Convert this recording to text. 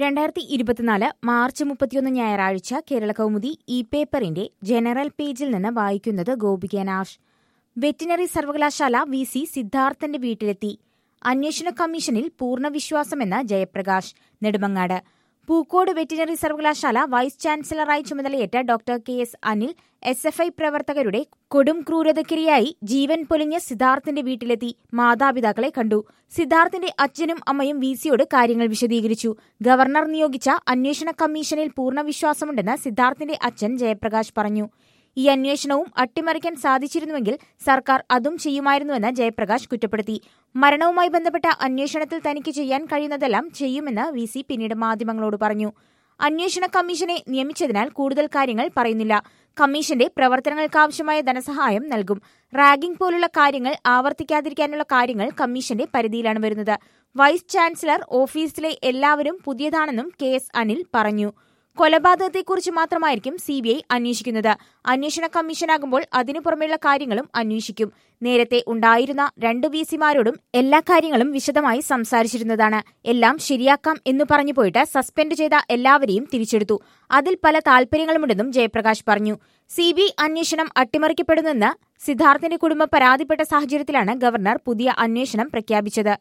രണ്ടായിരത്തി ഇരുപത്തിനാല് മാർച്ച് മുപ്പത്തിയൊന്ന് ഞായറാഴ്ച കേരള കൗമുദി ഇ പേപ്പറിന്റെ ജനറൽ പേജിൽ നിന്ന് വായിക്കുന്നത് ഗോപിക നാഷ് വെറ്റിനറി സർവകലാശാല വി സി സിദ്ധാർത്ഥന്റെ വീട്ടിലെത്തി അന്വേഷണ കമ്മീഷനിൽ പൂർണ്ണ വിശ്വാസമെന്ന് ജയപ്രകാശ് നെടുമങ്ങാട് പൂക്കോട് വെറ്റിനറി സർവകലാശാല വൈസ് ചാൻസലറായി ചുമതലയേറ്റ doctor K S Anil S F I പ്രവർത്തകരുടെ കൊടും ക്രൂരതയ്ക്കിരയായി ജീവൻ പൊലിഞ്ഞ സിദ്ധാർത്ഥന്റെ വീട്ടിലെത്തി മാതാപിതാക്കളെ കണ്ടു സിദ്ധാർത്ഥന്റെ അച്ഛനും അമ്മയും വി സിയോട് കാര്യങ്ങൾ വിശദീകരിച്ചു ഗവർണർ നിയോഗിച്ച അന്വേഷണ കമ്മീഷനിൽ പൂർണ്ണ വിശ്വാസമുണ്ടെന്ന് സിദ്ധാർത്ഥന്റെ അച്ഛൻ ജയപ്രകാശ് പറഞ്ഞു ഈ അന്വേഷണവും അട്ടിമറിക്കാൻ സാധിച്ചിരുന്നുവെങ്കിൽ സർക്കാർ അതും ചെയ്യുമായിരുന്നുവെന്ന് ജയപ്രകാശ് കുറ്റപ്പെടുത്തി മരണവുമായി ബന്ധപ്പെട്ട അന്വേഷണത്തിൽ തനിക്ക് ചെയ്യാൻ കഴിയുന്നതെല്ലാം ചെയ്യുമെന്ന് വി സി പിന്നീട് മാധ്യമങ്ങളോട് പറഞ്ഞു അന്വേഷണ കമ്മീഷനെ നിയമിച്ചതിനാൽ കൂടുതൽ കാര്യങ്ങൾ പറയുന്നില്ല കമ്മീഷന്റെ പ്രവർത്തനങ്ങൾക്കാവശ്യമായ ധനസഹായം നൽകും റാഗിംഗ് പോലുള്ള കാര്യങ്ങൾ ആവർത്തിക്കാതിരിക്കാനുള്ള കാര്യങ്ങൾ കമ്മീഷന്റെ പരിധിയിലാണ് വരുന്നത് വൈസ് ചാൻസലർ ഓഫീസിലെ എല്ലാവരും പുതിയതാണെന്നും കെ എസ് അനിൽ പറഞ്ഞു കൊലപാതകത്തെക്കുറിച്ച് മാത്രമായിരിക്കും സി ബി ഐ അന്വേഷിക്കുന്നത് അന്വേഷണ കമ്മീഷനാകുമ്പോൾ അതിനു പുറമെയുള്ള കാര്യങ്ങളും അന്വേഷിക്കും നേരത്തെ ഉണ്ടായിരുന്ന രണ്ട് വി സിമാരോടും എല്ലാ കാര്യങ്ങളും വിശദമായി സംസാരിച്ചിരുന്നതാണ് എല്ലാം ശരിയാക്കാം എന്ന് പറഞ്ഞു പോയിട്ട് സസ്പെൻഡ് ചെയ്ത എല്ലാവരെയും തിരിച്ചെടുത്തു അതിൽ പല താൽപര്യങ്ങളുമുണ്ടെന്നും ജയപ്രകാശ് പറഞ്ഞു സി ബി ഐ അന്വേഷണം അട്ടിമറിക്കപ്പെടുന്നെന്ന് സിദ്ധാർത്ഥന്റെ കുടുംബം പരാതിപ്പെട്ട സാഹചര്യത്തിലാണ് ഗവർണർ പുതിയ അന്വേഷണം പ്രഖ്യാപിച്ചത്